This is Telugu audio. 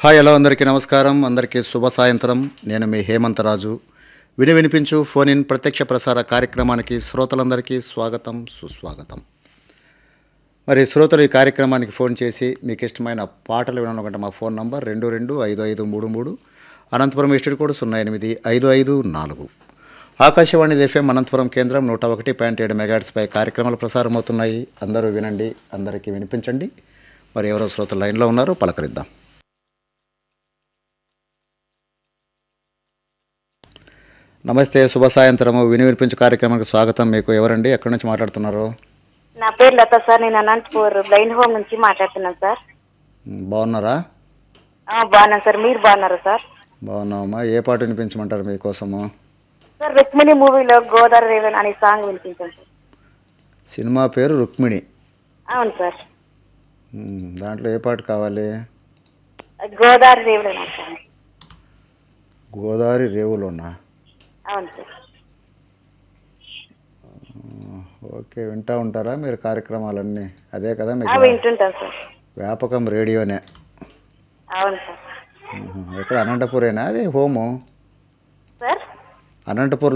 హాయ్ హలో అందరికీ నమస్కారం అందరికీ శుభ సాయంత్రం నేను మీ హేమంతరాజు విని వినిపించు ఫోన్ ఇన్ ప్రత్యక్ష ప్రసార కార్యక్రమానికి శ్రోతలందరికీ స్వాగతం సుస్వాగతం మరి శ్రోతలు ఈ కార్యక్రమానికి ఫోన్ చేసి మీకు ఇష్టమైన పాటలు వినాలనుకుంటే మా ఫోన్ నంబర్ రెండు రెండు ఐదు ఐదు మూడు మూడు అనంతపురం ఎస్టేట్ కోడ్ సున్నా ఎనిమిది ఐదు ఐదు నాలుగు ఆకాశవాణి ఎఫ్ఎం అనంతపురం కేంద్రం నూట ఒకటి పాయింట్ ఏడు మెగాట్స్పై కార్యక్రమాలు ప్రసారం అవుతున్నాయి అందరూ వినండి అందరికీ వినిపించండి మరి ఎవరో శ్రోతలు లైన్లో ఉన్నారో పలకరిద్దాం నమస్తే శుభ సాయంత్రము విని వినిపించు కార్యక్రమానికి స్వాగతం మీకు ఎవరండి ఎక్కడి నుంచి మాట్లాడుతున్నారు నా పేరు లత సార్ నేను అనంతపూర్ బ్లైండ్ హోమ్ నుంచి మాట్లాడుతున్నాను సార్ మ్, బాగున్నారా ఆ, బాగున్నాను సార్ మీరు బాగున్నారా సార్ బాగున్నామమ్మా ఏ పాట వినిపించమంటారు మీకోసము సార్ రుక్మిణి మూవీలో గోదావరి రేవన్ అనే సాంగ్ వినిపించాను సార్ సినిమా పేరు రుక్మిణి అవును సార్ మ్, దాంట్లో ఏ పాట కావాలి గోదావరి రేవన్ అనే సాంగ్ గోదావరి రేవులోనా అవును సార్ ఓకే వింటా ఉంటారా మీరు కార్యక్రమాలన్నీ అదే కదా ఆ, మీకు వింటుంటాను సార్ వ్యాపకం రేడియోనే అవును సార్ మ్మ్. ఎక్కడ అనంతపురేనా అది హోము సార్ అనంతపూర్